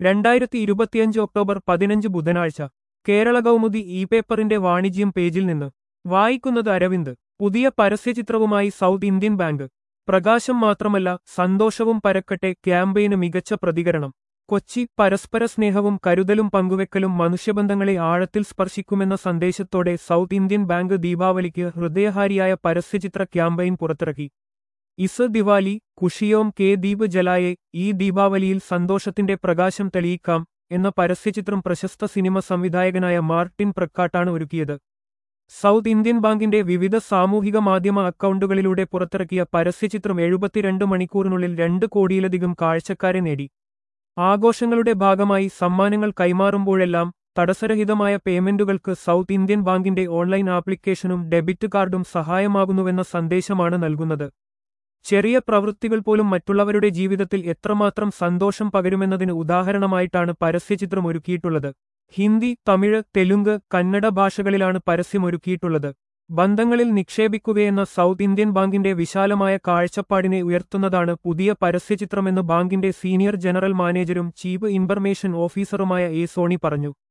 രണ്ടായിരത്തി ഇരുപത്തിയഞ്ച് ഒക്ടോബർ പതിനഞ്ച് ബുധനാഴ്ച കേരള കൗമുദി ഇ പേപ്പറിന്റെ വാണിജ്യം പേജിൽ നിന്ന് വായിക്കുന്നത് അരവിന്ദ് പുതിയ പരസ്യചിത്രവുമായി സൗത്ത് ഇന്ത്യൻ ബാങ്ക് പ്രകാശം മാത്രമല്ല സന്തോഷവും പരക്കട്ടെ ക്യാമ്പയിന് മികച്ച പ്രതികരണം കൊച്ചി പരസ്പര സ്നേഹവും കരുതലും പങ്കുവെക്കലും മനുഷ്യബന്ധങ്ങളെ ആഴത്തിൽ സ്പർശിക്കുമെന്ന സന്ദേശത്തോടെ സൗത്ത് ഇന്ത്യൻ ബാങ്ക് ദീപാവലിക്ക് ഹൃദയഹാരിയായ പരസ്യചിത്ര ക്യാമ്പയിൻ പുറത്തിറക്കി ഇസ് ദിവാലി കുഷിയോം കെ ദീപ് ജലായെ ഈ ദീപാവലിയിൽ സന്തോഷത്തിന്റെ പ്രകാശം തെളിയിക്കാം എന്ന പരസ്യചിത്രം പ്രശസ്ത സിനിമ സംവിധായകനായ മാർട്ടിൻ പ്രക്കാട്ടാണ് ഒരുക്കിയത് സൗത്ത് ഇന്ത്യൻ ബാങ്കിന്റെ വിവിധ സാമൂഹിക മാധ്യമ അക്കൗണ്ടുകളിലൂടെ പുറത്തിറക്കിയ പരസ്യചിത്രം എഴുപത്തിരണ്ട് മണിക്കൂറിനുള്ളിൽ രണ്ട് കോടിയിലധികം കാഴ്ചക്കാരെ നേടി ആഘോഷങ്ങളുടെ ഭാഗമായി സമ്മാനങ്ങൾ കൈമാറുമ്പോഴെല്ലാം തടസ്സരഹിതമായ പേയ്മെന്റുകൾക്ക് സൗത്ത് ഇന്ത്യൻ ബാങ്കിന്റെ ഓൺലൈൻ ആപ്ലിക്കേഷനും ഡെബിറ്റ് കാർഡും സഹായമാകുന്നുവെന്ന സന്ദേശമാണ് നൽകുന്നത് ചെറിയ പ്രവൃത്തികൾ പോലും മറ്റുള്ളവരുടെ ജീവിതത്തിൽ എത്രമാത്രം സന്തോഷം പകരുമെന്നതിന് ഉദാഹരണമായിട്ടാണ് പരസ്യചിത്രം ഒരുക്കിയിട്ടുള്ളത് ഹിന്ദി തമിഴ് തെലുങ്ക് കന്നഡ ഭാഷകളിലാണ് പരസ്യമൊരുക്കിയിട്ടുള്ളത് ബന്ധങ്ങളിൽ നിക്ഷേപിക്കുകയെന്ന സൗത്ത് ഇന്ത്യൻ ബാങ്കിന്റെ വിശാലമായ കാഴ്ചപ്പാടിനെ ഉയർത്തുന്നതാണ് പുതിയ പരസ്യചിത്രമെന്ന് ബാങ്കിന്റെ സീനിയർ ജനറൽ മാനേജരും ചീഫ് ഇൻഫർമേഷൻ ഓഫീസറുമായ എ സോണി പറഞ്ഞു